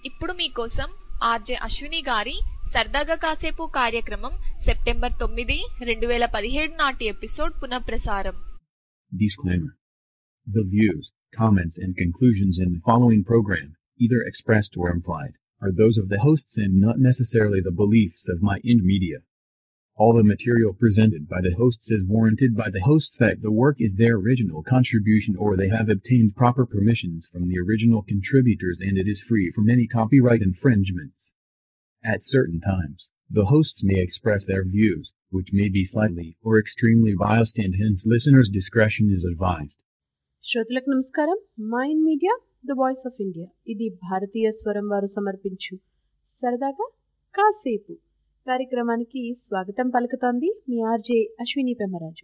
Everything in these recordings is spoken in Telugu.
ఇప్పుడు మీకోసం ఆర్జే అశ్విని గారి సరదాగా కాసేపు కార్యక్రమం సెప్టెంబర్ తొమ్మిది రెండు వేల పదిహేడు నాటి ఎపిసోడ్ పునఃప్రసారం Disclaimer. The views, comments, and conclusions in the following program, either expressed or implied, are those of the hosts and not necessarily the beliefs of My Ind Media. All the material presented by the hosts is warranted by the hosts that the work is their original contribution or they have obtained proper permissions from the original contributors and it is free from any copyright infringements. At certain times, the hosts may express their views, which may be slightly or extremely biased and hence listeners' discretion is advised. శ్రోతలకు నమస్కారం Mind Media the voice of India ఇది భారతీయ స్వరం వారు సమర్పించు సరదాగా కాసేపు కార్యక్రమానికి స్వాగతం పలుకుతోంది మీ ఆర్జే అశ్విని పెమ్మరాజు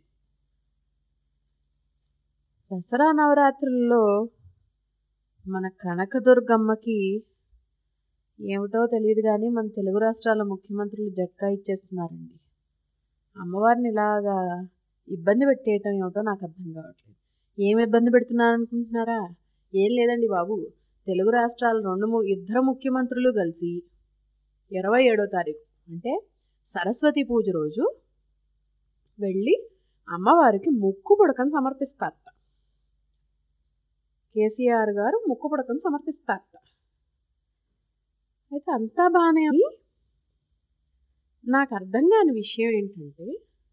దసరా నవరాత్రుల్లో మన కనకదుర్గమ్మకి ఏమిటో తెలియదు కానీ మన తెలుగు రాష్ట్రాల ముఖ్యమంత్రులు జట్కా ఇచ్చేస్తున్నారండి అమ్మవారిని ఇలాగా ఇబ్బంది పెట్టేయటం ఏమిటో నాకు అర్థం కావట్లేదు ఏం ఇబ్బంది పెడుతున్నారు అనుకుంటున్నారా ఏం లేదండి బాబు తెలుగు రాష్ట్రాల రెండు ము- ఇద్దరు ముఖ్యమంత్రులు కలిసి ఇరవై ఏడో తారీఖు అంటే సరస్వతి పూజ రోజు వెళ్ళి అమ్మవారికి ముక్కు పుడకను సమర్పిస్తారట కేసీఆర్ గారు ముక్కు పుడకను సమర్పిస్తారట అయితే అంతా బాగానే ఉంది. నాకు అర్థం కాని విషయం ఏంటంటే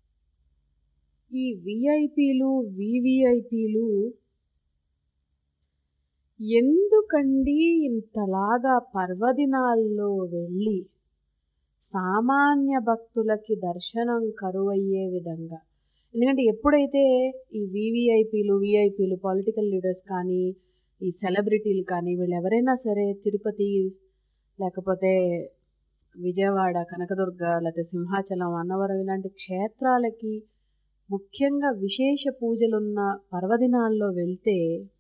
ఈ విఐపీలు వివిఐపీలు ఎందుకండి ఇంతలాగా పర్వదినాల్లో వెళ్ళి సామాన్య భక్తులకి దర్శనం కరువయ్యే విధంగా ఎందుకంటే ఎప్పుడైతే ఈ వివిఐపీలు విఐపీలు పొలిటికల్ లీడర్స్ కానీ ఈ సెలబ్రిటీలు కానీ వీళ్ళు ఎవరైనా సరే తిరుపతి లేకపోతే విజయవాడ కనకదుర్గ లేకపోతే సింహాచలం అన్నవరం ఇలాంటి క్షేత్రాలకి ముఖ్యంగా విశేష పూజలున్న పర్వదినాల్లో వెళ్తే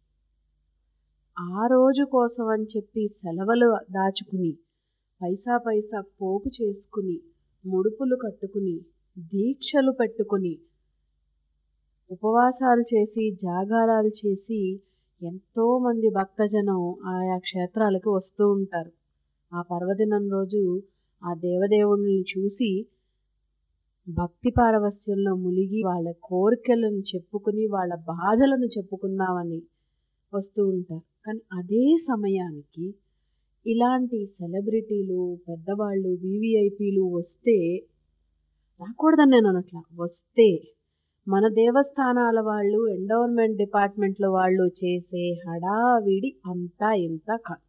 ఆ రోజు కోసం అని చెప్పి సెలవులు దాచుకుని పైసా పైసా పోగు చేసుకుని ముడుపులు కట్టుకుని దీక్షలు పెట్టుకుని ఉపవాసాలు చేసి జాగారాలు చేసి ఎంతోమంది భక్తజనం ఆయా క్షేత్రాలకు వస్తూ ఉంటారు ఆ పర్వదినం రోజు ఆ దేవదేవుణ్ణి చూసి భక్తి పారవస్యంలో మునిగి వాళ్ళ కోరికలను చెప్పుకుని వాళ్ళ బాధలను చెప్పుకుందామని వస్తూ ఉంటారు కానీ అదే సమయానికి ఇలాంటి సెలబ్రిటీలు పెద్దవాళ్ళు వివిఐపీలు వస్తే రాకూడదని నేను అనట్లా వస్తే మన దేవస్థానాల వాళ్ళు ఎండోర్మెంట్ డిపార్ట్మెంట్లో వాళ్ళు చేసే హడావిడి అంతా ఇంత కాదు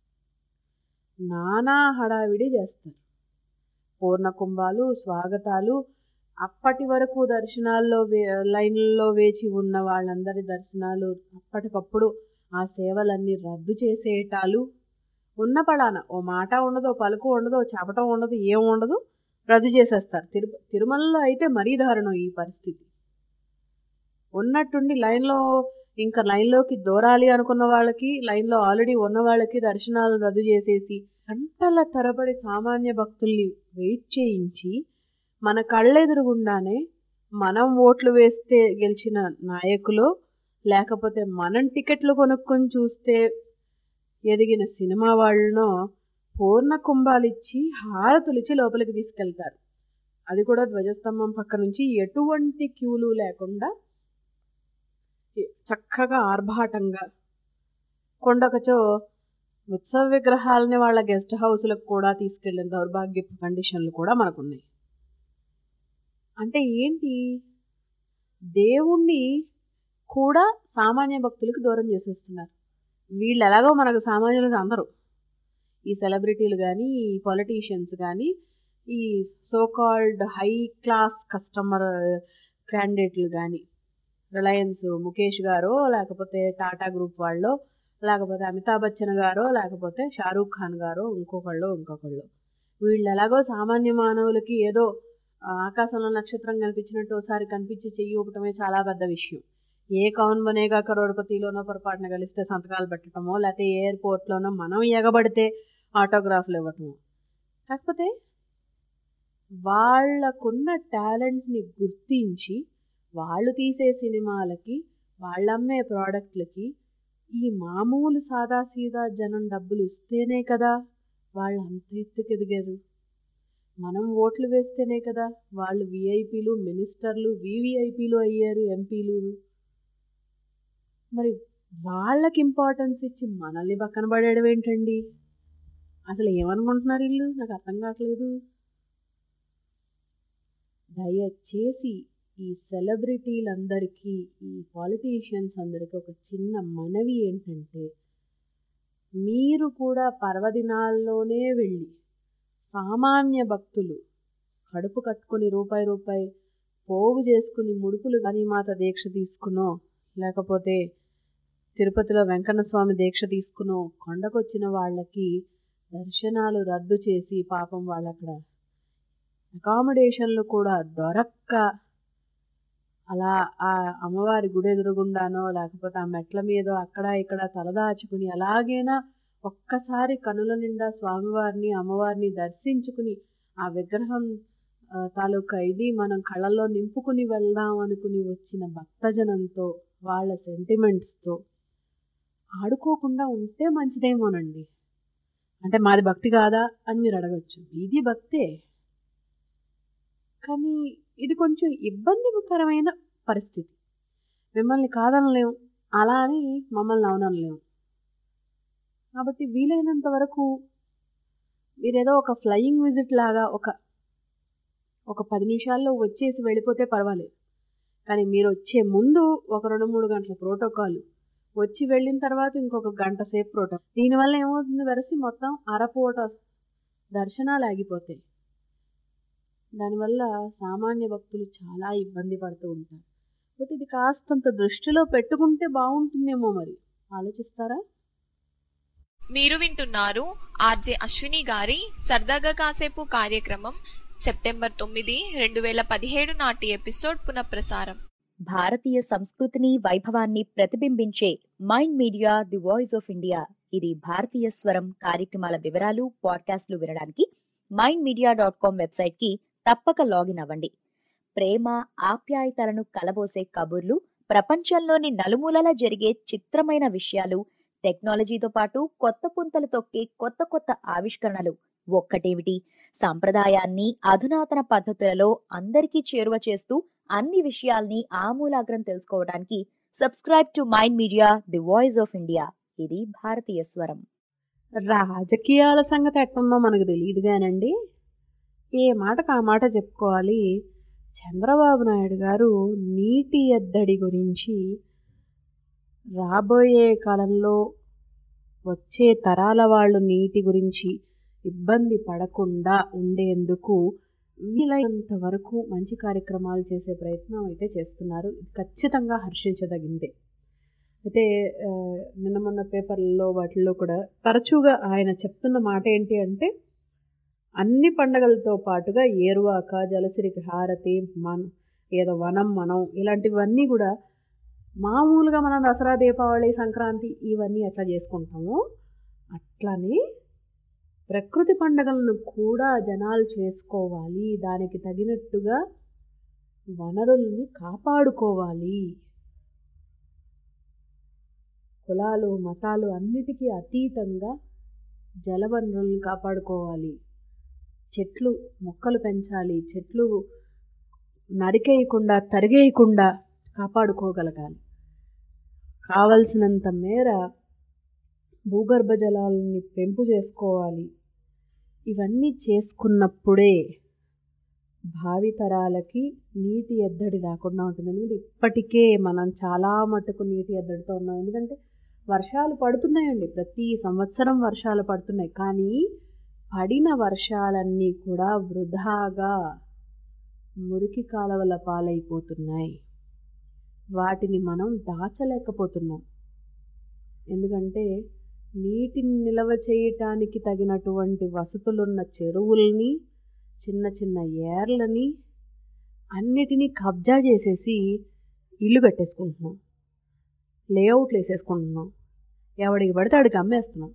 నానా హడావిడి చేస్తారు పూర్ణ కుంభాలు స్వాగతాలు అప్పటి వరకు దర్శనాల్లో వే లైన్లలో వేచి ఉన్న వాళ్ళందరి దర్శనాలు అప్పటికప్పుడు ఆ సేవలన్నీ రద్దు చేసేటాలు ఉన్న పళాన ఓ మాట ఉండదు ఓ పలుకు ఉండదు ఓ చెప్పటం ఉండదు ఏం ఉండదు రద్దు చేసేస్తారు తిరు తిరుమలలో అయితే మరీ దారుణం ఈ పరిస్థితి ఉన్నట్టుండి లైన్లో ఇంకా లైన్లోకి దూరాలి అనుకున్న వాళ్ళకి లైన్లో ఆల్రెడీ ఉన్న వాళ్ళకి దర్శనాలు రద్దు చేసేసి గంటల తరబడి సామాన్య భక్తుల్ని వెయిట్ చేయించి మన కళ్ళెదురుగుండానే మనం ఓట్లు వేస్తే గెలిచిన నాయకులు లేకపోతే మనం టికెట్లు కొనుక్కొని చూస్తే ఎదిగిన సినిమా వాళ్ళనో పూర్ణ కుంభాలిచ్చి హారతులిచ్చి లోపలికి తీసుకెళ్తారు అది కూడా ధ్వజస్తంభం పక్క నుంచి ఎటువంటి క్యూలు లేకుండా చక్కగా ఆర్భాటంగా కొండకచో ఉత్సవ విగ్రహాలని వాళ్ళ గెస్ట్ హౌస్లకు కూడా తీసుకెళ్లిన దౌర్భాగ్యపు కండిషన్లు కూడా మనకున్నాయి అంటే ఏంటి దేవుణ్ణి కూడా సామాన్య భక్తులకు దూరం చేసేస్తున్నారు వీళ్ళు ఎలాగో మనకు సామాన్యులు అందరూ ఈ సెలబ్రిటీలు కానీ ఈ పొలిటీషియన్స్ కానీ ఈ సోకాల్డ్ హై క్లాస్ కస్టమర్ క్యాండిడేట్లు కానీ రిలయన్స్ ముఖేష్ గారో లేకపోతే టాటా గ్రూప్ వాళ్ళో లేకపోతే అమితాబ్ బచ్చన్ గారో లేకపోతే షారూఖ్ ఖాన్ గారో ఇంకొకళ్ళు ఇంకొకళ్ళు వీళ్ళు ఎలాగో సామాన్య మానవులకి ఏదో ఆ, ఆకాశంలో నక్షత్రం కనిపించినట్టు ఒకసారి కనిపించి చెయ్యి ఊపటమే చాలా పెద్ద విషయం ఏ కౌన్ బనేగా కరోడ్పతిలోనో పొరపాటున కలిస్తే సంతకాలు పెట్టడమో లేకపోతే ఎయిర్పోర్ట్లోనో మనం ఎగబడితే ఆటోగ్రాఫ్లు ఇవ్వటమో కాకపోతే వాళ్ళకున్న టాలెంట్ని గుర్తించి వాళ్ళు తీసే సినిమాలకి వాళ్ళు అమ్మే ప్రోడక్ట్లకి ఈ మామూలు సాదాసీదా జనం డబ్బులు ఇస్తేనే కదా వాళ్ళు అంత ఎత్తుకు ఎదిగారు మనం ఓట్లు వేస్తేనే కదా వాళ్ళు విఐపీలు మినిస్టర్లు వివిఐపీలు అయ్యారు ఎంపీలు మరి వాళ్ళకి ఇంపార్టెన్స్ ఇచ్చి మనల్ని పక్కన పడేయడం ఏంటండి అసలు ఏమనుకుంటున్నారు వీళ్ళు నాకు అర్థం కావట్లేదు దయచేసి ఈ సెలబ్రిటీలందరికీ ఈ పాలిటీషియన్స్ అందరికీ ఒక చిన్న మనవి ఏంటంటే మీరు కూడా పర్వదినాల్లోనే వెళ్ళి సామాన్య భక్తులు కడుపు కట్టుకుని రూపాయి రూపాయి పోగు చేసుకుని ముడుపులు గనిమాత దీక్ష తీసుకునో లేకపోతే తిరుపతిలో వెంకన్న స్వామి దీక్ష తీసుకునో కొండకొచ్చిన వాళ్ళకి దర్శనాలు రద్దు చేసి పాపం వాళ్ళు అక్కడ అకామిడేషన్లు కూడా దొరక్క అలా ఆ అమ్మవారి గుడి ఎదురుగుండానో లేకపోతే ఆ మెట్ల మీదో అక్కడ ఇక్కడ తలదాచుకుని అలాగైనా ఒక్కసారి కనుల నిండా స్వామివారిని అమ్మవారిని దర్శించుకుని ఆ విగ్రహం ఆ, తాలూకా ఇది మనం కళ్ళల్లో నింపుకుని వెళ్దాం అనుకుని వచ్చిన భక్తజనంతో వాళ్ళ సెంటిమెంట్స్తో ఆడుకోకుండా ఉంటే మంచిదేమోనండి అంటే మాది భక్తి కాదా అని మీరు అడగచ్చు ఇది భక్తే కానీ ఇది కొంచెం ఇబ్బందికరమైన పరిస్థితి మిమ్మల్ని కాదనలేం అలా అని మమ్మల్ని అవునలేం కాబట్టి వీలైనంత వరకు మీరేదో ఒక ఫ్లయింగ్ విజిట్ లాగా ఒక ఒక పది నిమిషాల్లో వచ్చేసి వెళ్ళిపోతే పర్వాలేదు కానీ మీరు వచ్చే ముందు ఒక రెండు మూడు గంటల ప్రోటోకాల్ వచ్చి వెళ్ళిన తర్వాత ఇంకొక గంట సేపు ప్రోటోకాల్ దీనివల్ల ఏమవుతుంది వెరసి మొత్తం అరపూట దర్శనాలు ఆగిపోతాయి దానివల్ల సామాన్య భక్తులు చాలా ఇబ్బంది పడుతూ ఉంటారు బట్ ఇది కాస్తంత దృష్టిలో పెట్టుకుంటే బాగుంటుందేమో మరి ఆలోచిస్తారా మీరు వింటున్నారు ఆర్జే అశ్విని గారి సరదాగా కాసేపు కార్యక్రమం సెప్టెంబర్ తొమ్మిది రెండు వేల పదిహేడు నాటి ఎపిసోడ్ పునఃప్రసారం భారతీయ సంస్కృతిని వైభవాన్ని ప్రతిబింబించే Mind Media the voice of India ఇది భారతీయ స్వరం కార్యక్రమాల వివరాలు పాడ్కాస్ట్లు వినడానికి Mind Media dot com website కి తప్పక లాగిన్ అవ్వండి ప్రేమ ఆప్యాయతలను కలబోసే కబుర్లు ప్రపంచంలోని నలుమూలలా జరిగే చిత్రమైన విషయాలు టెక్నాలజీతో పాటు కొత్త పుంతలు తొక్కే కొత్త కొత్త ఆవిష్కరణలు ఒక్కటేమిటి సాంప్రదాయాన్ని అధునాతన పద్ధతులలో అందరికీ చేరువ చేస్తూ అన్ని విషయాల్ని ఆమూలాగ్రం తెలుసుకోవడానికి subscribe to Mind Media the voice of India ఇది భారతీయ స్వరం రాజకీయాల సంగతి ఎట్టుందో మనకు తెలియదు కానండి ఏ మాటకు ఆ మాట చెప్పుకోవాలి చంద్రబాబు నాయుడు గారు నీటి ఎద్దడి గురించి రాబోయే కాలంలో వచ్చే తరాల వాళ్ళు నీటి గురించి ఇబ్బంది పడకుండా ఉండేందుకు వీలైనంత వరకు మంచి కార్యక్రమాలు చేసే ప్రయత్నం అయితే చేస్తున్నారు ఇది ఖచ్చితంగా హర్షించదగిందే అయితే ఆ, నిన్న మొన్న పేపర్లలో వాటిల్లో కూడా తరచుగా ఆయన చెప్తున్న మాట ఏంటి అంటే అన్ని పండగలతో పాటుగా ఏరువాక జలసిరికి హారతి మన ఏదో వనం మనం ఇలాంటివన్నీ కూడా మామూలుగా మనం దసరా దీపావళి సంక్రాంతి ఇవన్నీ ఎట్లా చేసుకుంటామో అట్లానే ప్రకృతి పండగలను కూడా జనాలు చేసుకోవాలి దానికి తగినట్టుగా వనరుల్ని కాపాడుకోవాలి కులాలు మతాలు అన్నిటికీ అతీతంగా జలవనరులను కాపాడుకోవాలి చెట్లు మొక్కలు పెంచాలి చెట్లు నరికేయకుండా తరిగేయకుండా కాపాడుకోగలగాలి కావలసినంత మేర భూగర్భ జలాలని పెంపు చేసుకోవాలి ఇవన్నీ చేసుకున్నప్పుడే భావితరాలకి నీటి ఎద్దడి రాకుండా ఉంటుంది ఎందుకంటే ఇప్పటికే మనం చాలా మటుకు నీటి ఎద్దడితో ఉన్నాం ఎందుకంటే వర్షాలు పడుతున్నాయండి ప్రతి సంవత్సరం వర్షాలు పడుతున్నాయి కానీ పడిన వర్షాలన్నీ కూడా వృధాగా మురికి కాలవల పాలైపోతున్నాయి వాటిని మనం దాచలేకపోతున్నాం ఎందుకంటే నీటిని నిల్వ చేయటానికి తగినటువంటి వసతులున్న చెరువుల్ని చిన్న చిన్న ఏర్లని అన్నిటినీ కబ్జా చేసేసి ఇల్లు కట్టేసుకుంటున్నాం లేఅవుట్లు వేసేసుకుంటున్నాం ఎవడికి పడితే ఆడికి అమ్మేస్తున్నాం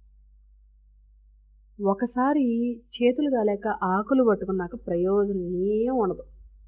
ఒకసారి చేతులు కాలేక ఆకులు పట్టుకున్నాక ప్రయోజనం ఏం ఉండదు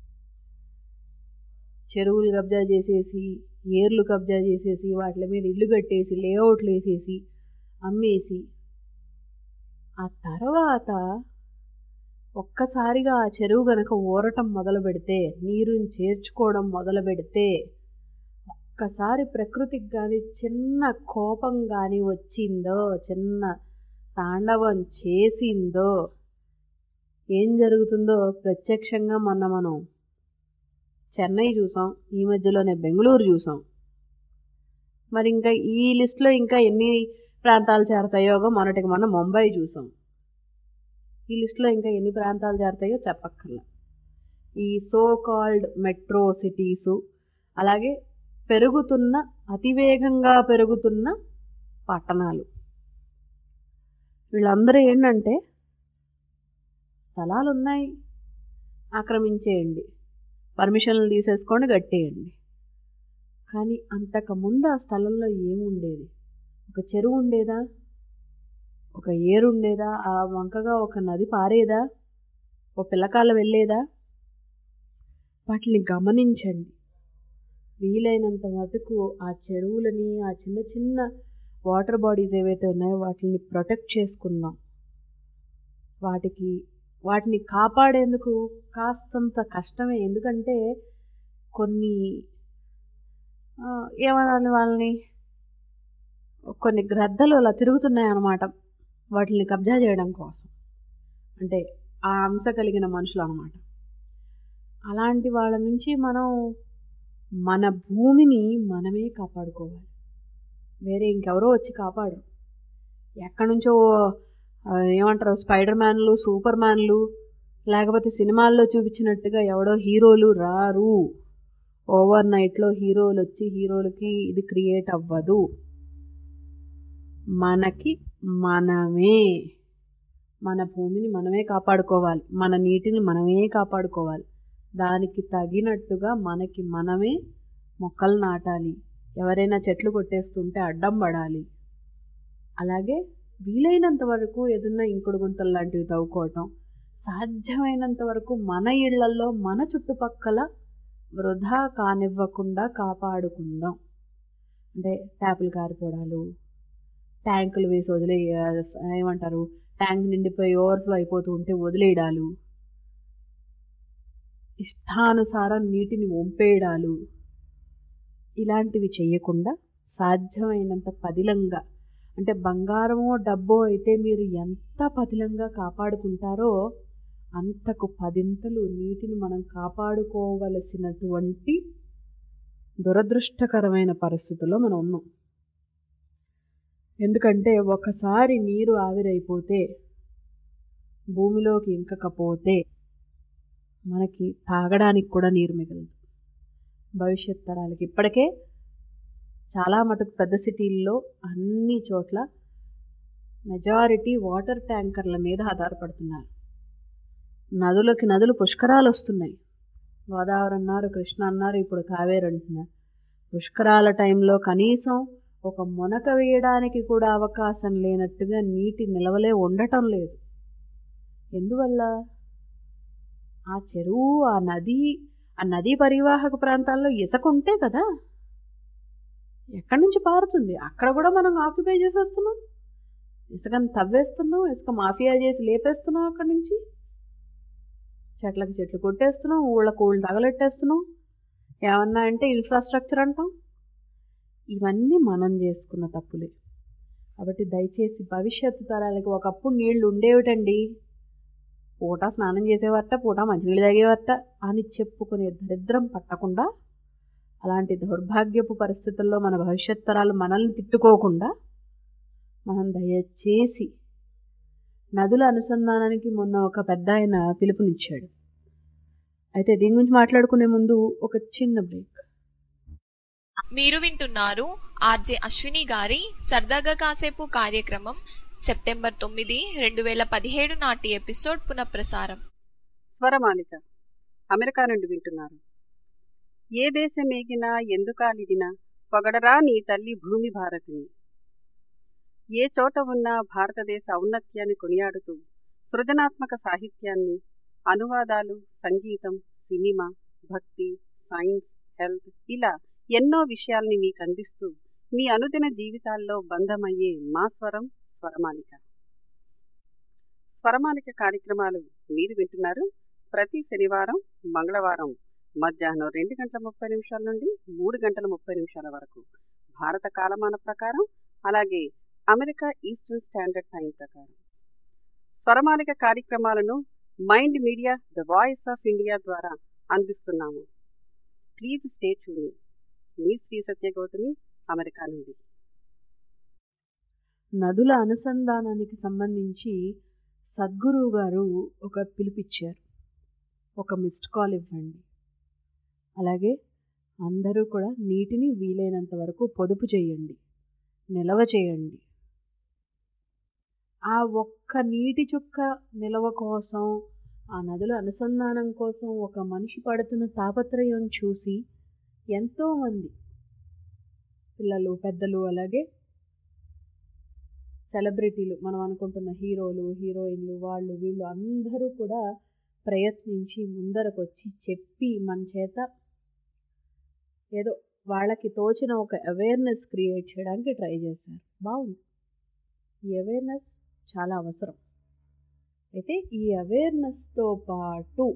చెరువులు కబ్జా చేసేసి ఏర్లు కబ్జా చేసేసి వాటి మీద ఇల్లు కట్టేసి లేఅవుట్లు వేసేసి అమ్మేసి ఆ తర్వాత ఒక్కసారిగా ఆ చెరువు గనక ఊరటం మొదలు పెడితే నీరుని చేర్చుకోవడం మొదలు పెడితే ఒక్కసారి ప్రకృతికి కానీ చిన్న కోపం కానీ వచ్చిందో చిన్న తాండవం చేసిందో ఏం జరుగుతుందో ప్రత్యక్షంగా మొన్న మనం చెన్నై చూసాం ఈ మధ్యలోనే బెంగళూరు చూసాం మరి ఇంకా ఈ లిస్టులో ఇంకా ఎన్ని ప్రాంతాలు చేరతాయో మొన్నటికి మొన్న ముంబై చూసాం ఈ లిస్టులో ఇంకా ఎన్ని ప్రాంతాలు చేరతాయో చెప్పక్కర్లా ఈ సో కాల్డ్ మెట్రో సిటీసు అలాగే పెరుగుతున్న అతివేగంగా పెరుగుతున్న పట్టణాలు వీళ్ళందరూ ఏంటంటే స్థలాలు ఉన్నాయి ఆక్రమించేయండి పర్మిషన్లు తీసేసుకోండి కట్టేయండి కానీ అంతకుముందు ఆ స్థలంలో ఏముండేది ఒక చెరువు ఉండేదా ఒక ఏరు ఉండేదా ఆ వంకగా ఒక నది పారేదా ఓ పిల్లకాల వెళ్ళేదా వాటిని గమనించండి వీలైనంత మటుకు ఆ చెరువులని ఆ చిన్న చిన్న వాటర్ బాడీస్ ఏవైతే ఉన్నాయో వాటిని ప్రొటెక్ట్ చేసుకుందాం వాటికి వాటిని కాపాడేందుకు కాస్తంత కష్టమే ఎందుకంటే కొన్ని ఏమనాలి వాళ్ళని కొన్ని గ్రద్దలు అలా తిరుగుతున్నాయి అన్నమాట వాటిని కబ్జా చేయడం కోసం అంటే ఆ అంశ కలిగిన మనుషులు అనమాట అలాంటి వాళ్ళ నుంచి మనం మన భూమిని మనమే కాపాడుకోవాలి వేరే ఇంకెవరో వచ్చి కాపాడరు ఎక్కడి నుంచో ఏమంటారు స్పైడర్ మ్యాన్లు సూపర్ మ్యాన్లు లేకపోతే సినిమాల్లో చూపించినట్టుగా ఎవడో హీరోలు రారు ఓవర్ నైట్లో హీరోలు వచ్చి హీరోలకి ఇది క్రియేట్ అవ్వదు మనకి మనమే మన భూమిని మనమే కాపాడుకోవాలి మన నీటిని మనమే కాపాడుకోవాలి దానికి తగినట్టుగా మనకి మనమే మొక్కలు నాటాలి ఎవరైనా చెట్లు కొట్టేస్తుంటే అడ్డం పడాలి అలాగే వీలైనంత వరకు ఏదన్నా ఇంకుడు గుంతలు లాంటివి తవ్వుకోవటం సాధ్యమైనంత వరకు మన ఇళ్లలో మన చుట్టుపక్కల వృధా కానివ్వకుండా కాపాడుకుందాం అంటే ట్యాపులు కారిపోవడాలు ట్యాంకులు వేసి వదిలే ఏమంటారు ట్యాంక్ నిండిపోయి ఓవర్ఫ్లో అయిపోతూ ఉంటే వదిలేయడాలు ఇష్టానుసారం నీటిని వంపేయడాలు ఇలాంటివి చేయకుండా సాధ్యమైనంత పదిలంగా అంటే బంగారమో డబ్బో అయితే మీరు ఎంత పదిలంగా కాపాడుకుంటారో అంతకు పదింతలు నీటిని మనం కాపాడుకోవలసినటువంటి దురదృష్టకరమైన పరిస్థితుల్లో మనం ఉన్నాం ఎందుకంటే ఒకసారి నీరు ఆవిరైపోతే భూమిలోకి ఇంకకపోతే మనకి తాగడానికి కూడా నీరు మిగలదు భవిష్యత్ తరాలకి ఇప్పటికే చాలా మటుకు పెద్ద సిటీల్లో అన్ని చోట్ల మెజారిటీ వాటర్ ట్యాంకర్ల మీద ఆధారపడుతున్నారు నదులకి నదులు పుష్కరాలు వస్తున్నాయి గోదావరి అన్నారు కృష్ణ అన్నారు ఇప్పుడు కావేరు అంటున్నారు పుష్కరాల టైంలో కనీసం ఒక మునక వేయడానికి కూడా అవకాశం లేనట్టుగా నీటి నిలవలే ఉండటం లేదు ఎందువల్ల ఆ చెరువు ఆ నది ఆ నదీ పరివాహక ప్రాంతాల్లో ఇసుక ఉంటే కదా ఎక్కడి నుంచి పారుతుంది అక్కడ కూడా మనం ఆక్యుపై చేసేస్తున్నాం ఇసుకని తవ్వేస్తున్నాం ఇసుక మాఫియా చేసి లేపేస్తున్నాం అక్కడి నుంచి చెట్లకి చెట్లు కొట్టేస్తున్నాం ఊళ్ళకు ఊళ్ళు తగలెట్టేస్తున్నాం ఏమన్నా అంటే ఇన్ఫ్రాస్ట్రక్చర్ అంటాం ఇవన్నీ మనం చేసుకున్న తప్పులే కాబట్టి దయచేసి భవిష్యత్తు తరాలకి ఒకప్పుడు నీళ్లు ఉండేవిటండి పూట స్నానం చేసేవారట పూట మంచినీళ్ళు తాగేవారట అని చెప్పుకునే దరిద్రం పట్టకుండా అలాంటి దౌర్భాగ్యపు పరిస్థితుల్లో మన భవిష్యత్ తరాలు మనల్ని తిట్టుకోకుండా మనం దయచేసి నదుల అనుసంధానానికి మొన్న ఒక పెద్ద ఆయన పిలుపునిచ్చాడు అయితే దీని గురించి మాట్లాడుకునే ముందు ఒక చిన్న బ్రేక్ మీరు వింటున్నారు ఆర్జే అశ్విని గారి సరదాగా కాసేపు కార్యక్రమం సెప్టెంబర్ తొమ్మిది రెండు వేల పదిహేడు నాటి ఎపిసోడ్ పునఃప్రసారం స్వరమాలిక అమెరికా నుండి వింటున్నారు ఏ దేశమేగినా ఎందుకాలిదినా పొగడరా నీ తల్లి భూమి భారతిని ఏ చోట ఉన్నా భారతదేశ ఔన్నత్యాన్ని కొనియాడుతూ సృజనాత్మక సాహిత్యాన్ని అనువాదాలు సంగీతం సినిమా భక్తి సైన్స్ హెల్త్ ఇలా ఎన్నో విషయాల్ని మీకు అందిస్తూ మీ అనుదిన జీవితాల్లో బంధమయ్యే మా స్వరం స్వరమాలిక స్వరమాలిక కార్యక్రమాలు మీరు వింటున్నారు ప్రతి శనివారం మంగళవారం మధ్యాహ్నం రెండు గంటల ముప్పై నిమిషాల నుండి మూడు గంటల ముప్పై నిమిషాల వరకు భారత కాలమాన ప్రకారం అలాగే అమెరికా ఈస్టర్న్ స్టాండర్డ్ టైం ప్రకారం స్వరమాలిక కార్యక్రమాలను Mind Media the voice of India ద్వారా అందిస్తున్నాము ప్లీజ్ స్టే ట్యూన్ మీ శ్రీ సత్య గౌతమి అమెరికా నుండి నదుల అనుసంధానానికి సంబంధించి సద్గురువు గారు ఒక పిలిపిచ్చారు ఒక మిస్డ్ కాల్ ఇవ్వండి అలాగే అందరూ కూడా నీటిని వీలైనంత వరకు పొదుపు చేయండి నిల్వ చేయండి ఆ ఒక్క నీటి చుక్క నిల్వ కోసం ఆ నదుల అనుసంధానం కోసం ఒక మనిషి పడుతున్న తాపత్రయం చూసి ఎంతోమంది పిల్లలు పెద్దలు అలాగే సెలబ్రిటీలు మనం అనుకుంటున్న హీరోలు హీరోయిన్లు వాళ్ళు వీళ్ళు అందరూ కూడా ప్రయత్నించి ముందరకు వచ్చి చెప్పి మన చేత ఏదో వాళ్ళకి తోచిన ఒక అవేర్నెస్ క్రియేట్ చేయడానికి ట్రై చేశారు బాగుంది ఈ అవేర్నెస్ చాలా అవసరం అయితే ఈ అవేర్నెస్తో పాటు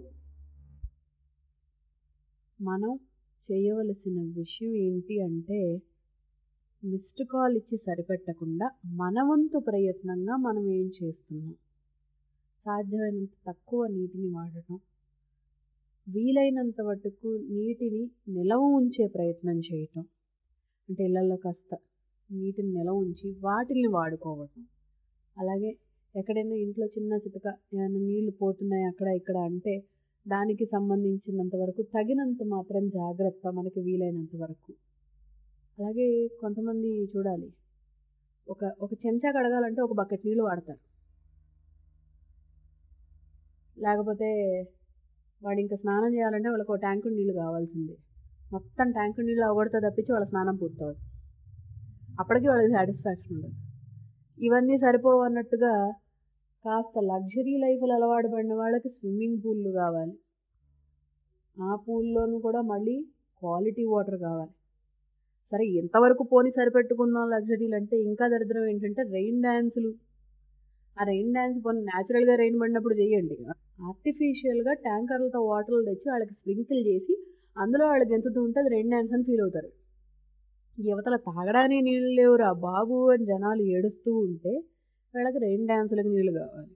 మనం చేయవలసిన విషయం ఏంటి అంటే మిస్డ్ కాల్ ఇచ్చి సరిపెట్టకుండా మన వంతు ప్రయత్నంగా మనం ఏం చేస్తున్నాం సాధ్యమైనంత తక్కువ నీటిని వాడటం వీలైనంత మటుకు నీటిని నిలవ ఉంచే ప్రయత్నం చేయటం అంటే ఇళ్ళల్లో కాస్త నీటిని నిలవ ఉంచి వాటిని వాడుకోవటం అలాగే ఎక్కడైనా ఇంట్లో చిన్న చితక ఏమైనా నీళ్లు పోతున్నాయి అక్కడ ఇక్కడ అంటే దానికి సంబంధించినంత వరకు తగినంత మాత్రం జాగ్రత్త మనకి వీలైనంత వరకు అలాగే కొంతమంది చూడాలి ఒక ఒక చెంచా కడగాలంటే ఒక బకెట్ నీళ్ళు వాడతారు లేకపోతే వాడు ఇంకా స్నానం చేయాలంటే వాళ్ళకి ఒక ట్యాంకు నీళ్ళు కావాల్సిందే మొత్తం ట్యాంకు నీళ్ళు అవగొడితే తప్పించి వాళ్ళ స్నానం పూర్తవుతుంది అప్పటికి వాళ్ళకి సాటిస్ఫాక్షన్ ఉండదు ఇవన్నీ సరిపోవు అన్నట్టుగా కాస్త లగ్జరీ లైఫ్లు అలవాటు పడిన వాళ్ళకి స్విమ్మింగ్ పూల్లు కావాలి ఆ పూల్లోనూ కూడా మళ్ళీ క్వాలిటీ వాటర్ కావాలి సరే ఎంతవరకు పోని సరిపెట్టుకుందాం లగ్జరీలు అంటే ఇంకా దరిద్రం ఏంటంటే రెయిన్ డ్యాన్సులు ఆ రెయిన్ డ్యాన్స్ పోనీ న్యాచురల్గా రెయిన్ పడినప్పుడు చేయండి ఆర్టిఫిషియల్గా ట్యాంకర్లతో వాటర్లు తెచ్చి వాళ్ళకి స్ప్రింకిల్ చేసి అందులో వాళ్ళకి ఎంతుతూ ఉంటే అది రెయిన్ డ్యాన్స్ అని ఫీల్ అవుతారు యువతల తాగడానికి నీళ్ళు లేవురా బాబు అని జనాలు ఏడుస్తూ ఉంటే వీళ్ళకి రెయిన్ డ్యాన్సులకు నీళ్ళు కావాలి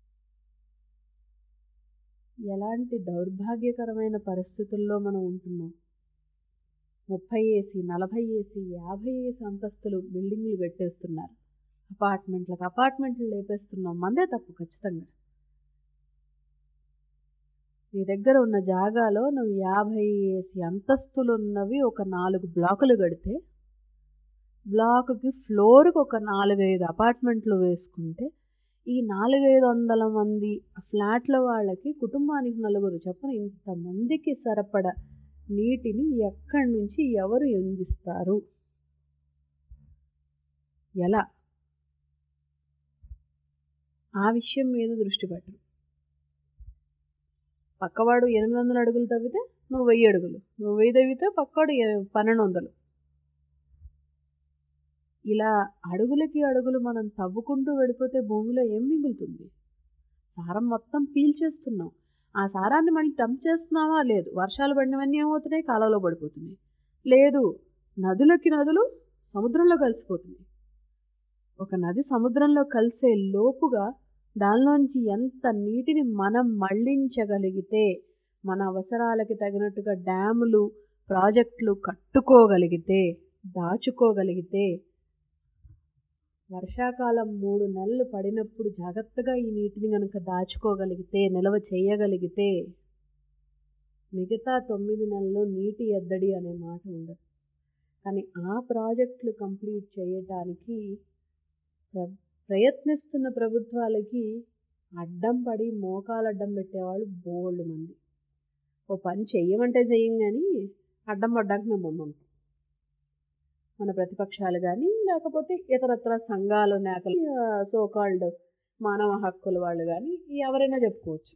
ఎలాంటి దౌర్భాగ్యకరమైన పరిస్థితుల్లో మనం ఉంటున్నాం ముప్పై ఏసి నలభై ఏసి యాభై ఏసి అంతస్తులు బిల్డింగ్లు కట్టేస్తున్నారు అపార్ట్మెంట్లకు అపార్ట్మెంట్లు లేపేస్తున్నాం మందే తప్పు ఖచ్చితంగా నీ దగ్గర ఉన్న జాగాలో నువ్వు యాభై ఏసి అంతస్తులు ఉన్నవి ఒక నాలుగు బ్లాకులు కడితే బ్లాక్కి ఫ్లోర్కి ఒక నాలుగైదు అపార్ట్మెంట్లు వేసుకుంటే ఈ నాలుగైదు వందల మంది ఫ్లాట్ల వాళ్ళకి కుటుంబానికి నలుగురు చెప్పని ఇంతమందికి సరిపడ నీటిని ఎక్కడి నుంచి ఎవరు అందిస్తారు ఎలా ఆ విషయం మీద దృష్టి పెట్టరు పక్కవాడు ఎనిమిది వందల అడుగులు తవ్వితే నువ్వు వెయ్యి అడుగులు నువ్వు వెయ్యి తవ్వితే పక్కవాడు ఎ- పన్నెండు వందలు ఇలా అడుగులకి అడుగులు మనం తవ్వుకుంటూ వెళ్ళిపోతే భూమిలో ఏం మిగులుతుంది సారం మొత్తం పీల్చేస్తున్నాం ఆ సారాన్ని మళ్ళీ డంప్ చేస్తున్నావా లేదు వర్షాలు పడినవన్నీ ఏమవుతున్నాయి కాలంలో పడిపోతున్నాయి లేదు నదులకి నదులు సముద్రంలో కలిసిపోతున్నాయి ఒక నది సముద్రంలో కలిసే లోపుగా దానిలోంచి ఎంత నీటిని మనం మళ్ళించగలిగితే మన అవసరాలకి తగినట్టుగా డ్యాములు ప్రాజెక్టులు కట్టుకోగలిగితే దాచుకోగలిగితే వర్షాకాలం మూడు నెలలు పడినప్పుడు జాగ్రత్తగా ఈ నీటిని కనుక దాచుకోగలిగితే నిల్వ చేయగలిగితే మిగతా తొమ్మిది నెలలు నీటి ఎద్దడి అనే మాట ఉండదు కానీ ఆ ప్రాజెక్టులు కంప్లీట్ చేయటానికి ప్ర ప్రయత్నిస్తున్న ప్రభుత్వాలకి అడ్డం పడి మోకాలు అడ్డం పెట్టేవాళ్ళు బోల్డ్ మంది ఓ పని చెయ్యమంటే చెయ్యం కానీ అడ్డం పడ్డానికి మేము ముందుంటాం మన ప్రతిపక్షాలు కానీ లేకపోతే ఇతరత్ర సంఘాలు నేతలు సోకాల్డ్ మానవ హక్కుల వాళ్ళు కానీ ఎవరైనా చెప్పుకోవచ్చు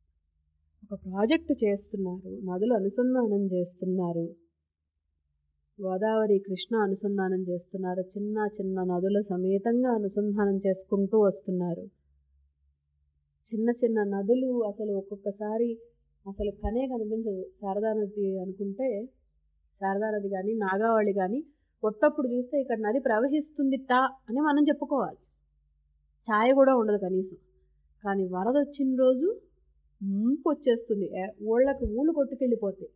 ఒక ప్రాజెక్టు చేస్తున్నారు నదులు అనుసంధానం చేస్తున్నారు గోదావరి కృష్ణ అనుసంధానం చేస్తున్నారు చిన్న చిన్న నదుల సమేతంగా అనుసంధానం చేసుకుంటూ వస్తున్నారు చిన్న చిన్న నదులు అసలు ఒక్కొక్కసారి అసలు కనే కనిపించదు శారదా నది అనుకుంటే శారదా నది కానీ నాగావళి కానీ కొత్తప్పుడు చూస్తే ఇక్కడ నది ప్రవహిస్తుంది టా అని మనం చెప్పుకోవాలి ఛాయ కూడా ఉండదు కనీసం కానీ వరద వచ్చిన రోజు ముంపు వచ్చేస్తుంది ఏ- ఊళ్ళకి ఊళ్ళు కొట్టుకెళ్ళిపోతాయి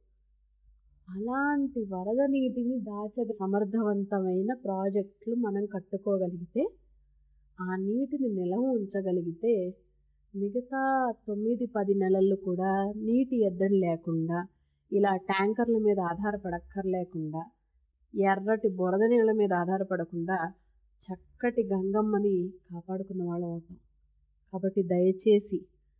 అలాంటి వరద నీటిని దాచగ సమర్థవంతమైన ప్రాజెక్టులు మనం కట్టుకోగలిగితే ఆ నీటిని నిలవ ఉంచగలిగితే మిగతా తొమ్మిది పది నెలలు కూడా నీటి ఎద్దడి లేకుండా ఇలా ట్యాంకర్ల మీద ఆధారపడక్కర్లేకుండా ఎర్రటి బురద నీళ్ళ మీద ఆధారపడకుండా చక్కటి గంగమ్మని కాపాడుకున్న వాళ్ళం అవుతాం కాబట్టి దయచేసి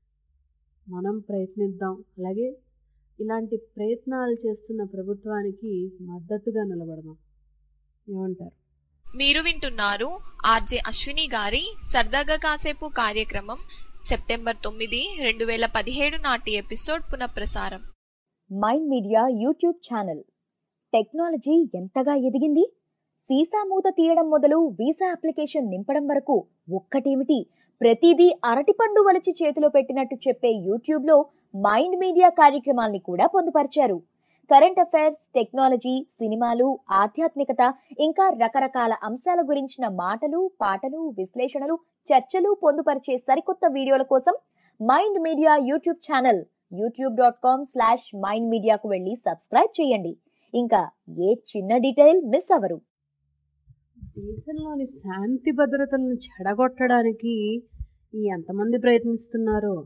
మనం ప్రయత్నిద్దాం అలాగే ఇలాంటి ప్రయత్నాలు చేస్తున్న ప్రభుత్వానికి మద్దతుగా నిలబడదాం ఏమంటారు మీరు వింటున్నారు ఆర్జే అశ్విని గారి సరదాగా కాసేపు కార్యక్రమం సెప్టెంబర్ తొమ్మిది రెండు వేల పదిహేడు నాటి ఎపిసోడ్ పునఃప్రసారం Mind Media YouTube channel technology ఎంతగా ఎదిగింది సీసా మూత తీయడం మొదలు వీసా అప్లికేషన్ నింపడం వరకు ఒక్కటేమిటి ప్రతిదీ అరటిపండు వలిచి చేతిలో పెట్టినట్టు చెప్పే యూట్యూబ్ లో మైండ్ మీడియా కార్యక్రమాల్ని కూడా పొందుపరిచారు కరెంట్ అఫైర్స్ టెక్నాలజీ సినిమాలు ఆధ్యాత్మికత ఇంకా రకరకాల అంశాల గురించిన మాటలు పాటలు విశ్లేషణలు చర్చలు పొందుపరిచే సరికొత్త వీడియోల కోసం Mind Media YouTube channel YouTube dot com slash Mind మీడియాకు వెళ్ళి సబ్స్క్రైబ్ చేయండి ఇంకా ఏ చిన్న డీటెయిల్ మిస్ అవ్వరు దేశంలోని శాంతి భద్రతలను చెడగొట్టడానికి ఈ ఎంతమంది ప్రయత్నిస్తున్నారో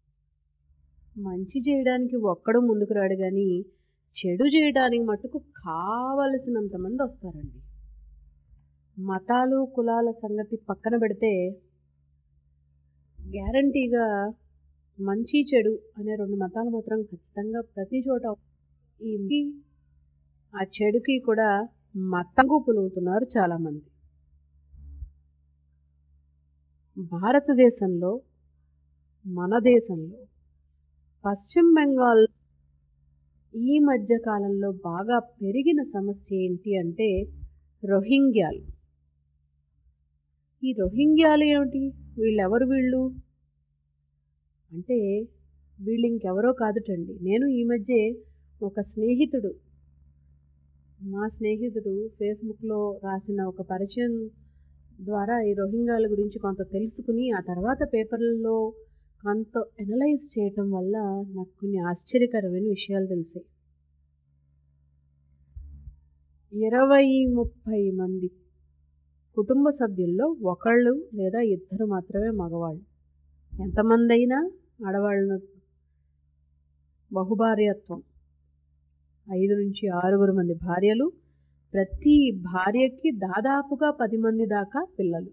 మంచి చేయడానికి ఒక్కడు ముందుకు రాడు కానీ చెడు చేయడానికి మట్టుకు కావలసినంత మంది వస్తారండి మతాలు కులాల సంగతి పక్కన పెడితే గ్యారంటీగా మంచి చెడు అనే రెండు మతాలు మాత్రం ఖచ్చితంగా ప్రతి చోట ఈ ఆ చెడుకి కూడా మతంగు పులుగుతున్నారు చాలామంది భారతదేశంలో మన దేశంలో పశ్చిమ బెంగాల్ ఈ మధ్య కాలంలో బాగా పెరిగిన సమస్య ఏంటి అంటే రోహింగ్యాలు ఈ రోహింగ్యాలు ఏమిటి వీళ్ళెవరు వీళ్ళు అంటే వీళ్ళు ఇంకెవరో కాదుటండి నేను ఈ మధ్య ఒక స్నేహితుడు మా స్నేహితుడు ఫేస్బుక్లో రాసిన ఒక పరిచయం ద్వారా ఈ రోహింగ్యాల గురించి కొంత తెలుసుకుని ఆ తర్వాత పేపర్లలో కొంత ఎనలైజ్ చేయటం వల్ల నాకు కొన్ని ఆశ్చర్యకరమైన విషయాలు తెలిసాయి ఇరవై ముప్పై మంది కుటుంబ సభ్యుల్లో ఒకళ్ళు లేదా ఇద్దరు మాత్రమే మగవాళ్ళు ఎంతమంది అయినా ఆడవాళ్ళను బహుభార్యత్వం ఐదు నుంచి ఆరుగురు మంది భార్యలు ప్రతి భార్యకి దాదాపుగా పది మంది దాకా పిల్లలు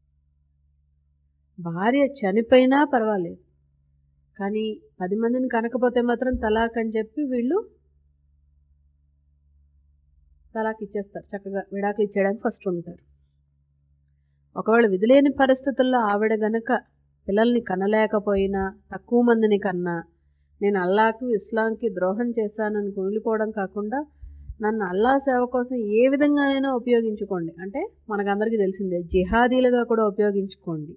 భార్య చనిపోయినా పర్వాలేదు కానీ పది మందిని కనకపోతే మాత్రం తలాక్ అని చెప్పి వీళ్ళు తలాక్ ఇచ్చేస్తారు చక్కగా విడాకులు ఇచ్చేయడానికి ఫస్ట్ ఉంటారు ఒకవేళ విధిలేని పరిస్థితుల్లో ఆవిడ గనక పిల్లల్ని కనలేకపోయినా తక్కువ మందిని కన్నా నేను అల్లాకు ఇస్లాంకి ద్రోహం చేశానని కూలిపోవడం కాకుండా నన్ను అల్లా సేవ కోసం ఏ విధంగానైనా ఉపయోగించుకోండి అంటే మనకందరికీ తెలిసిందే జిహాదీలుగా కూడా ఉపయోగించుకోండి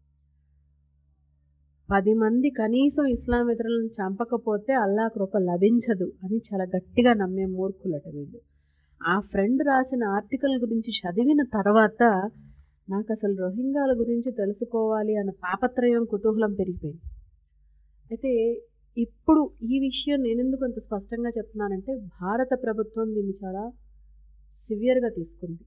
పది మంది కనీసం ఇస్లామేతరులను చంపకపోతే అల్లా కృప లభించదు అని చాలా గట్టిగా నమ్మే మూర్ఖులట వీళ్ళు ఆ ఫ్రెండ్ రాసిన ఆర్టికల్ గురించి చదివిన తర్వాత నాకు అసలు రోహింగాల గురించి తెలుసుకోవాలి అన్న తాపత్రయం కుతూహలం పెరిగిపోయింది అయితే ఇప్పుడు ఈ విషయం నేనెందుకు అంత స్పష్టంగా చెప్తున్నానంటే భారత ప్రభుత్వం దీన్ని చాలా సివియర్గా తీసుకుంది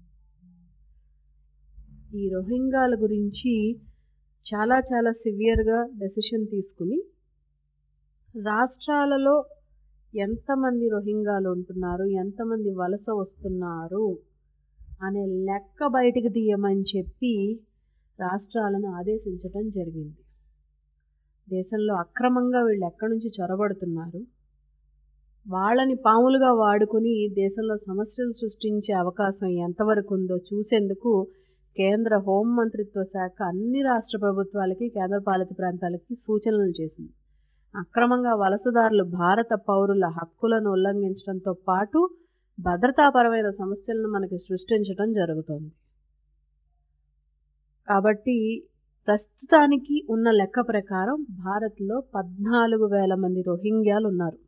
ఈ రోహింగాల గురించి చాలా చాలా సివియర్గా డెసిషన్ తీసుకుని రాష్ట్రాలలో ఎంతమంది రోహింగాలు ఉంటున్నారు ఎంతమంది వలస వస్తున్నారు అనే లెక్క బయటికి తీయమని చెప్పి రాష్ట్రాలను ఆదేశించడం జరిగింది దేశంలో అక్రమంగా వీళ్ళు ఎక్కడి నుంచి చొరబడుతున్నారు వాళ్ళని పాములుగా వాడుకుని దేశంలో సమస్యలు సృష్టించే అవకాశం ఎంతవరకు ఉందో చూసేందుకు కేంద్ర హోంమంత్రిత్వ శాఖ అన్ని రాష్ట్ర ప్రభుత్వాలకి కేంద్రపాలిత ప్రాంతాలకి సూచనలు చేసింది అక్రమంగా వలసదారులు భారత పౌరుల హక్కులను ఉల్లంఘించడంతో పాటు భద్రతాపరమైన సమస్యలను మనకి సృష్టించడం జరుగుతుంది కాబట్టి ప్రస్తుతానికి ఉన్న లెక్క ప్రకారం భారత్లో పద్నాలుగు వేల మంది రోహింగ్యాలు ఉన్నారు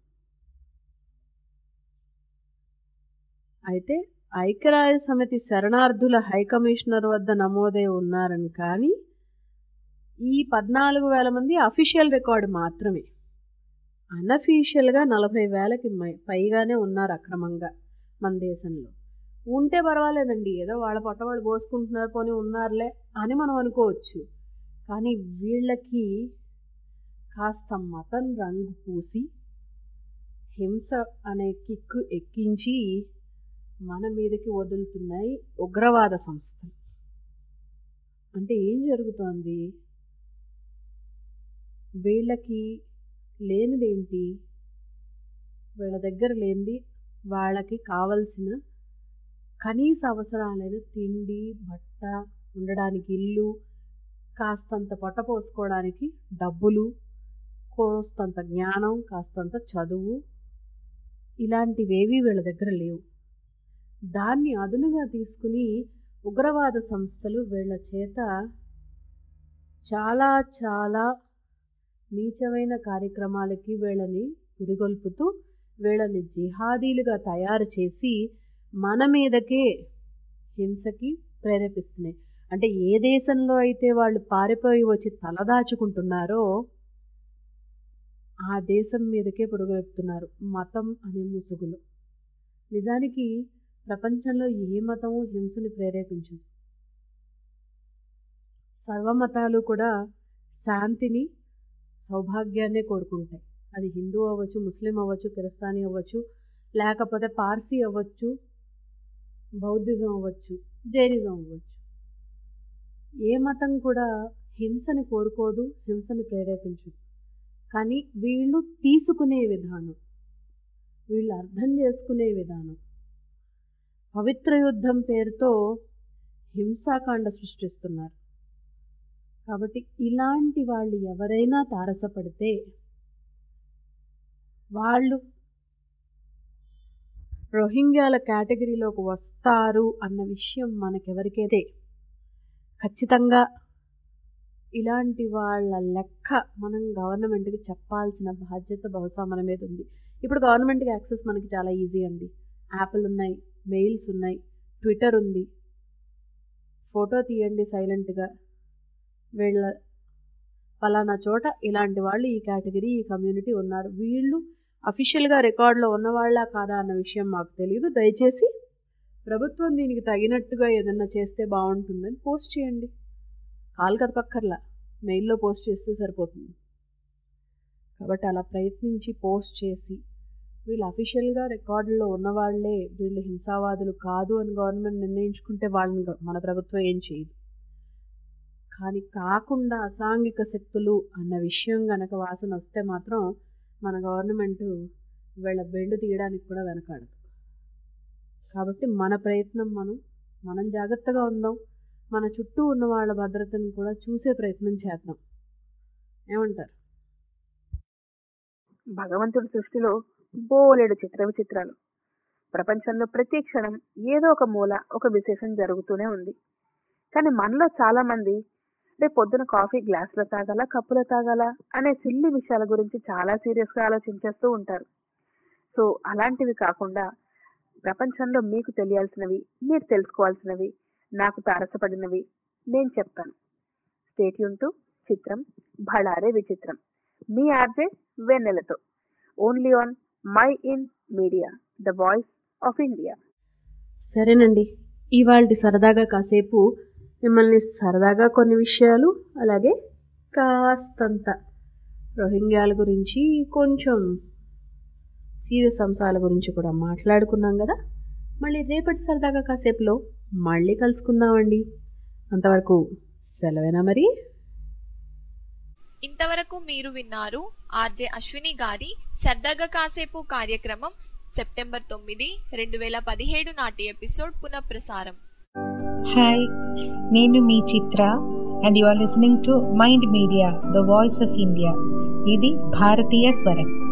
అయితే ఐక్యరాజ్య సమితి శరణార్థుల హైకమిషనర్ వద్ద నమోదై ఉన్నారని కానీ ఈ పద్నాలుగు వేల మంది అఫీషియల్ రికార్డు మాత్రమే అన్అఫీషియల్గా నలభై వేలకి పైగానే ఉన్నారు అక్రమంగా మన దేశంలో ఉంటే పర్వాలేదండి ఏదో వాళ్ళ పొట్ట వాళ్ళు పోసుకుంటున్నారు పోనీ ఉన్నారులే అని మనం అనుకోవచ్చు కానీ వీళ్ళకి కాస్త మతం రంగు పూసి హింస అనే కిక్కు ఎక్కించి మన మీదకి వదులుతున్నాయి ఉగ్రవాద సంస్థలు అంటే ఏం జరుగుతోంది వీళ్ళకి లేనిదేంటి వీళ్ళ దగ్గర లేనిది వాళ్ళకి కావలసిన కనీస అవసరాలైన తిండి బట్ట ఉండడానికి ఇల్లు కాస్తంత పొట్ట పోసుకోవడానికి డబ్బులు కోస్తంత జ్ఞానం కాస్తంత చదువు ఇలాంటివేవీ వీళ్ళ దగ్గర లేవు దాన్ని అదునుగా తీసుకుని ఉగ్రవాద సంస్థలు వీళ్ళ చేత చాలా చాలా నీచమైన కార్యక్రమాలకి వీళ్ళని పురిగొల్పుతూ వీళ్ళని జిహాదీలుగా తయారు చేసి మన మీదకే హింసకి ప్రేరేపిస్తున్నాయి అంటే ఏ దేశంలో అయితే వాళ్ళు పారిపోయి వచ్చి తలదాచుకుంటున్నారో ఆ దేశం మీదకే పురుగొల్పుతున్నారు మతం అనే ముసుగులు నిజానికి ప్రపంచంలో ఏ మతము హింసని ప్రేరేపించదు సర్వమతాలు కూడా శాంతిని సౌభాగ్యాన్నే కోరుకుంటాయి అది హిందూ అవ్వచ్చు ముస్లిం అవ్వచ్చు క్రిస్తానీ అవ్వచ్చు లేకపోతే పార్సీ అవ్వచ్చు బౌద్ధిజం అవ్వచ్చు జైనిజం అవ్వచ్చు ఏ మతం కూడా హింసని కోరుకోదు హింసని ప్రేరేపించదు కానీ వీళ్ళు తీసుకునే విధానం వీళ్ళు అర్థం చేసుకునే విధానం పవిత్ర యుద్ధం పేరుతో హింసాకాండ సృష్టిస్తున్నారు కాబట్టి ఇలాంటి వాళ్ళు ఎవరైనా తారసపడితే వాళ్ళు రోహింగ్యాల కేటగిరీలోకి వస్తారు అన్న విషయం మనకెవరికైతే ఖచ్చితంగా ఇలాంటి వాళ్ళ లెక్క మనం గవర్నమెంట్కి చెప్పాల్సిన బాధ్యత బహుశా మన మీద ఉంది ఇప్పుడు గవర్నమెంట్కి యాక్సెస్ మనకి చాలా ఈజీ అండి యాప్లు ఉన్నాయి మెయిల్స్ ఉన్నాయి ట్విట్టర్ ఉంది ఫోటో తీయండి సైలెంట్గా వీళ్ళ ఫలానా చోట ఇలాంటి వాళ్ళు ఈ కేటగిరీ ఈ కమ్యూనిటీ ఉన్నారు వీళ్ళు అఫీషియల్గా రికార్డులో ఉన్నవాళ్ళ కాదా అన్న విషయం మాకు తెలియదు దయచేసి ప్రభుత్వం దీనికి తగినట్టుగా ఏదన్నా చేస్తే బాగుంటుందని పోస్ట్ చేయండి కాల్ కదపక్కర్లా మెయిల్లో పోస్ట్ చేస్తే సరిపోతుంది కాబట్టి అలా ప్రయత్నించి పోస్ట్ చేసి వీళ్ళు అఫీషియల్గా రికార్డుల్లో ఉన్నవాళ్లే వీళ్ళు హింసావాదులు కాదు అని గవర్నమెంట్ నిర్ణయించుకుంటే వాళ్ళని మన ప్రభుత్వం ఏం చేయదు కానీ కాకుండా అసాంఘిక శక్తులు అన్న విషయం గనక వాసన వస్తే మాత్రం మన గవర్నమెంట్ వీళ్ళ బెండు తీయడానికి కూడా వెనకాడదు కాబట్టి మన ప్రయత్నం మనం మనం జాగ్రత్తగా ఉందాం మన చుట్టూ ఉన్న వాళ్ళ భద్రతను కూడా చూసే ప్రయత్నం చేద్దాం ఏమంటారు భగవంతుడి సృష్టిలో బోలెడు చిత్ర విచిత్రాలు ప్రపంచంలో ప్రతి క్షణం ఏదో ఒక మూల ఒక విశేషం జరుగుతూనే ఉంది కానీ మనలో చాలా మంది రేపు పొద్దున కాఫీ గ్లాసులో తాగాల కప్పులో తాగాల అనే సిల్లి విషయాల గురించి చాలా సీరియస్ గా ఆలోచించేస్తూ ఉంటారు సో అలాంటివి కాకుండా ప్రపంచంలో మీకు తెలియాల్సినవి మీరు తెలుసుకోవాల్సినవి నాకు తారసపడినవి నేను చెప్తాను స్టేట్యూన్ టు చిత్రం భళారే విచిత్రం మీ ఆర్జే వెన్నెలతో only on Mind Media the voice of India సరేనండి ఇవాళ సరదాగా కాసేపు మిమ్మల్ని సరదాగా కొన్ని విషయాలు అలాగే కాస్తంత రోహింగ్యాల గురించి కొంచెం సీరియస్ అంశాల గురించి కూడా మాట్లాడుకున్నాం కదా మళ్ళీ రేపటి సరదాగా కాసేపులో మళ్ళీ కలుసుకుందామండి అంతవరకు సెలవేనా మరి ఇంతవరకు మీరు విన్నారు ఆర్జే అశ్విని గారి సరదాగా కాసేపు కార్యక్రమం సెప్టెంబర్ తొమ్మిది రెండు వేల పదిహేడు నాటి ఎపిసోడ్ పునఃప్రసారం హాయ్ నేను మీ Chitra and you are listening to Mind Media the voice of India ఇది భారతీయ స్వరం